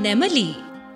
నెమలి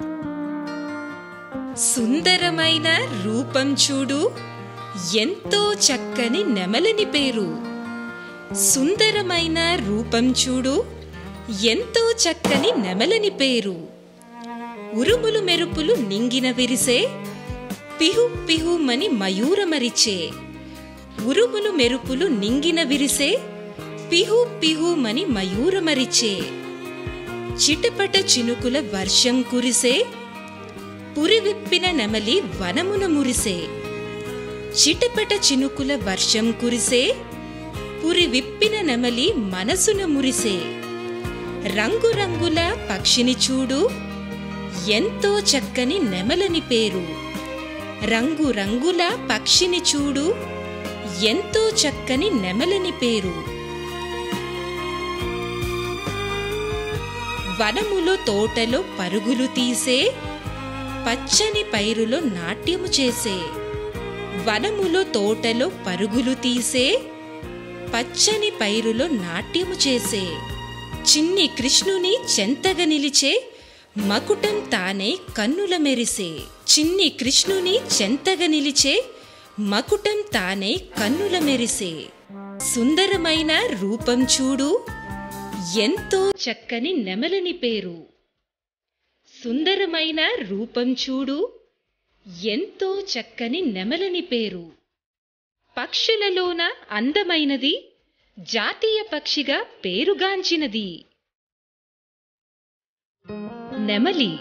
సుందరమైన రూపం చూడు ఎంతో చక్కని నెమలిని పేరు సుందరమైన రూపం చూడు ఎంతో చక్కని నెమలిని పేరు ఉరుములు మెరుపులు నింగిన విరిసే పిహు పిహుమని మయూరమరిచే ఉరుములు మెరుపులు నింగిన విరిసే పిహు పిహుమని మయూరమరిచే చిటపట చినుకుల వర్షం కురిసే పురివిప్పిన నెమలి వనమున మురిసే చిటపట చినుకుల వర్షం కురిసే పురివిప్పిన నెమలి మనసున మురిసే రంగురంగుల పక్షిని చూడు ఎంతో చక్కని నెమలని పేరు రంగురంగుల పక్షిని చూడు ఎంతో చక్కని నెమలని పేరు వనములో తోటలో పరుగులు తీసే పచ్చని పైరులో నాట్యము చేసే వనములో తోటలో పరుగులు తీసే పచ్చని పైరులో నాట్యము చేసే చిన్ని కృష్ణుని చెంతగా నిలిచే మకుటం తానే కన్నుల మెరిసే చిన్ని కృష్ణుని చెంతగా నిలిచే మకుటం తానే కన్నుల మెరిసే సుందరమైన రూపం చూడు ఎంతో చక్కని నెమలని పేరు సుందరమైన రూపం చూడు ఎంతో చక్కని నెమలని పేరు పక్షులలోన అందమైనది జాతీయ పక్షిగా పేరుగాంచినది నెమలి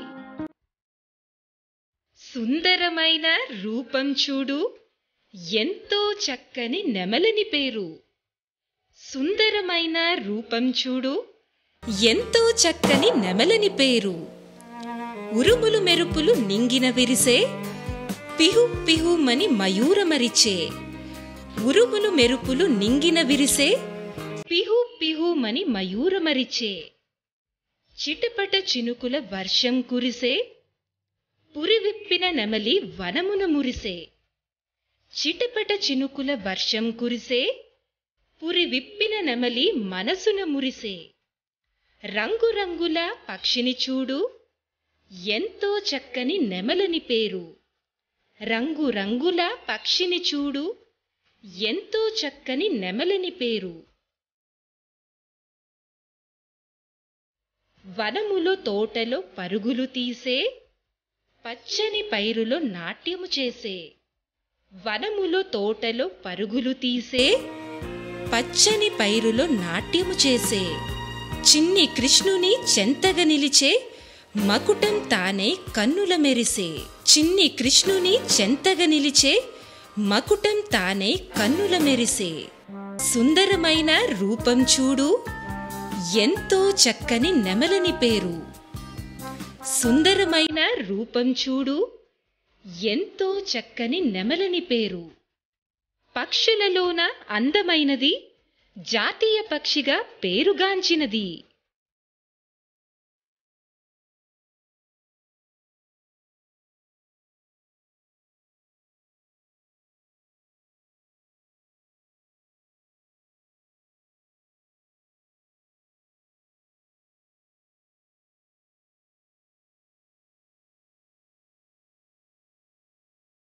సుందరమైన రూపం చూడు ఎంతో చక్కని నెమలిని పేరు సుందరమైన రూపం చూడు ఎంతో చక్కని నెమలని పేరు ఉరుములు మెరుపులు నింగిన విరిసే పిహు పిహుమని మయూరమరిచే ఉరుములు మెరుపులు నింగిన విరిసే పిహు పిహుమని మయూరమరిచే చిటపట చినుకుల వర్షం కురిసే పురివిప్పిన నెమలి వనమున మురిసే చిటపట చినుకుల వర్షం కురిసే పురివిప్పిన నెమలి మనసున మురిసే రంగురంగుల పక్షిని చూడు ఎంతో చక్కని నెమలని పేరు రంగురంగుల పక్షిని చూడు ఎంతో చక్కని నెమలని పేరు వనములో తోటలో పరుగులు తీసే పచ్చని పైరులో నాట్యము చేసే వనములో తోటలో పరుగులు తీసే పచ్చని పైరులో నాట్యము చేసే చిన్ని కృష్ణుని చెంతగా నిలిచే మకుటం తానే కన్నుల మెరిసే చిన్ని కృష్ణుని చెంతగా నిలిచే మకుటం తానే కన్నుల మెరిసే సుందరమైన రూపం చూడు ఎంతో చక్కని నెమలని పేరు సుందరమైన రూపం చూడు ఎంతో చక్కని నెమలని పేరు పక్షులలోన అందమైనది జాతీయ పక్షిగా పేరుగాంచినది